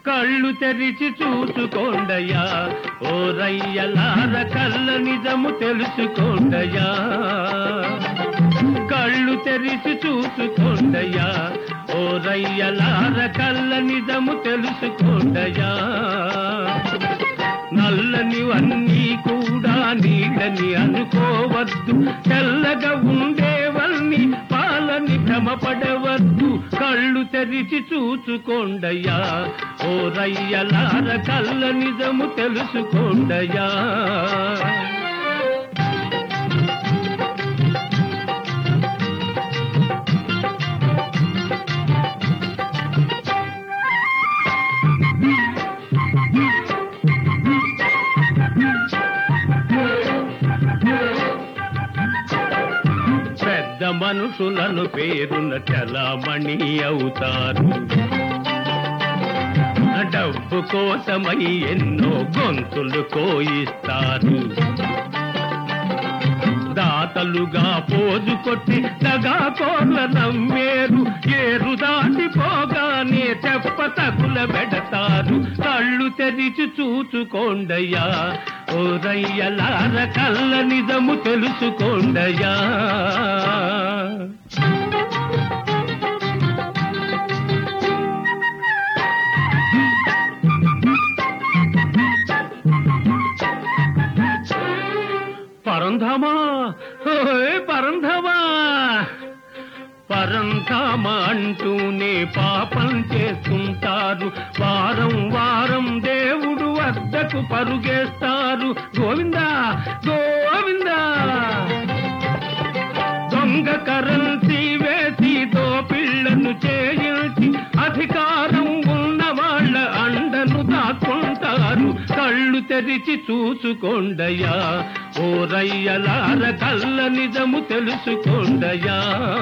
కళ్ళు తెరిచి చూసుకోండయా ఓ రయ్యలార కళ్ళ నిజము తెలుసుకోండయా కళ్ళు తెరిచి చూసుకోండయా ఓ రయ్యలార కళ్ళ నిజము తెలుసుకోండయా నల్లనివన్నీ కూడా నీళ్ళని అనుకోవద్దు తెల్లగా ఉండేవన్నీ పాలని భ్రమపడవద్దు కళ్ళు తెరిచి చూసుకోండయా ఓ రయ్యలార కళ్ళ నిజము తెలుసుకోండయా పెద్ద మనుషులను పేరున చలామణి అవుతారు డబ్బు కోసమై ఎన్నో గొంతులు కోయిస్తారు దాతలుగా పోజు కొట్టి దగా కోర్ల నమ్మేరు ఏరు దాటిపోగానే తెప్ప తగుల పెడతారు కళ్ళు తెరిచి చూచుకోండయ్యా ఓ రయ్యలార కళ్ళ నిజము తెలుసుకోండయ్యా పరంధామా ఓయ్ పరంధామా పరంధామ అంటూనే పాపం చేస్తుంటారు వారం వారం దేవుడు వద్దకు పరుగేస్తారు గోవిందా గోవిందా దొంగ కరెన్సీ వేసి దోపిళ్లను చేయించి అధికారం ఉన్న వాళ్ళ అండను దాక్కుంటారు కళ్ళు తెరిచి చూసుకోండయా ఓ రయ్యలార కళ్ళ నిజము తెలుసుకోండయా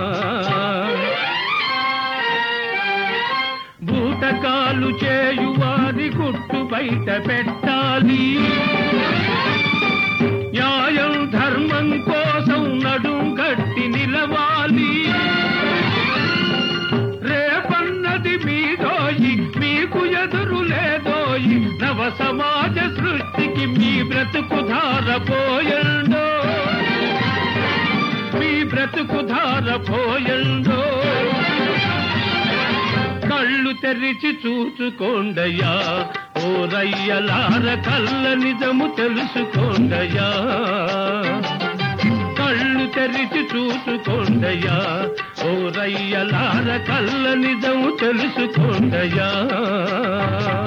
బూటకాలు చేయువారి గుట్టు బయట పెట్టాలి న్యాయం ధర్మం కోసం నడుం కట్టి నిలవాలి రేపన్నది మీదోయి మీకు ఎదురు లేదోయి నవ సమాజ సృష్టికి మీ బ్రతుకు ధారపోయండో మీ బ్రతుకు ధారపోయండో కళ్ళు తెరిచి చూచుకోండయా ఓ రయ్యలార కళ్ళ నిజము తెలుసుకోండయా కళ్ళు తెరిచి చూసుకోండయా ఓ రయ్యలార కళ్ళ నిజము తెలుసుకోండయా